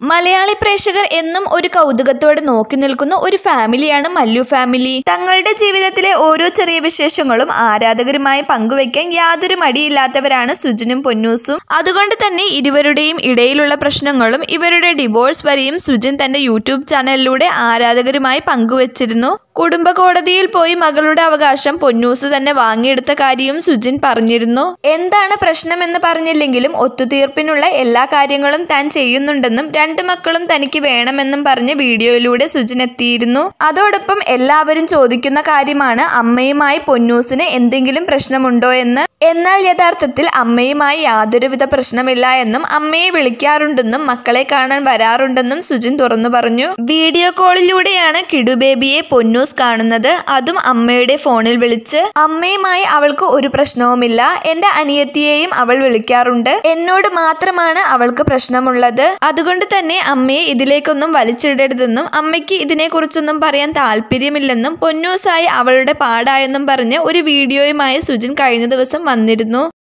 മലയാളി പ്രേക്ഷകർ എന്നും ഒരു കൗതുകത്തോടെ നോക്കി നിൽക്കുന്ന ഒരു ഫാമിലിയാണ് മല്ലു ഫാമിലി തങ്ങളുടെ ജീവിതത്തിലെ ഓരോ ചെറിയ വിശേഷങ്ങളും ആരാധകരുമായി പങ്കുവെക്കാൻ യാതൊരു മടിയില്ലാത്തവരാണ് സുജിനും പൊന്നൂസും അതുകൊണ്ട് തന്നെ ഇരുവരുടെയും ഇടയിലുള്ള പ്രശ്നങ്ങളും ഇവരുടെ ഡിവോഴ്സ് വരെയും സുജിൻ തന്റെ യൂട്യൂബ് ചാനലിലൂടെ ആരാധകരുമായി പങ്കുവച്ചിരുന്നു കുടുംബ കോടതിയിൽ പോയി മകളുടെ അവകാശം പൊന്നൂസ് തന്നെ വാങ്ങിയെടുത്ത കാര്യവും സുജിൻ പറഞ്ഞിരുന്നു എന്താണ് പ്രശ്നമെന്ന് പറഞ്ഞില്ലെങ്കിലും ഒത്തുതീർപ്പിനുള്ള എല്ലാ കാര്യങ്ങളും താൻ ചെയ്യുന്നുണ്ടെന്നും രണ്ട് മക്കളും തനിക്ക് വേണമെന്നും പറഞ്ഞ് വീഡിയോയിലൂടെ സുജിൻ എത്തിയിരുന്നു അതോടൊപ്പം എല്ലാവരും ചോദിക്കുന്ന കാര്യമാണ് അമ്മയുമായി പൊന്നൂസിന് എന്തെങ്കിലും പ്രശ്നമുണ്ടോ എന്ന് എന്നാൽ യഥാർത്ഥത്തിൽ അമ്മയുമായി യാതൊരുവിധ പ്രശ്നമില്ല എന്നും അമ്മയെ വിളിക്കാറുണ്ടെന്നും മക്കളെ കാണാൻ വരാറുണ്ടെന്നും സുജിൻ തുറന്നു പറഞ്ഞു വീഡിയോ കോളിലൂടെയാണ് കിടു ബേബിയെ പൊന്നൂസ് കാണുന്നത് അതും അമ്മയുടെ ഫോണിൽ വിളിച്ച് അമ്മയുമായി അവൾക്ക് ഒരു പ്രശ്നവുമില്ല എന്റെ അനിയത്തിയെയും അവൾ വിളിക്കാറുണ്ട് എന്നോട് മാത്രമാണ് അവൾക്ക് പ്രശ്നമുള്ളത് അതുകൊണ്ട് തന്നെ അമ്മയെ ഇതിലേക്കൊന്നും വലിച്ചിടരുതെന്നും അമ്മയ്ക്ക് ഇതിനെക്കുറിച്ചൊന്നും പറയാൻ താല്പര്യമില്ലെന്നും പൊന്നൂസായി അവളുടെ പാടായെന്നും പറഞ്ഞ് ഒരു വീഡിയോയുമായി സുജിൻ കഴിഞ്ഞ ദിവസം വന്നിരുന്നു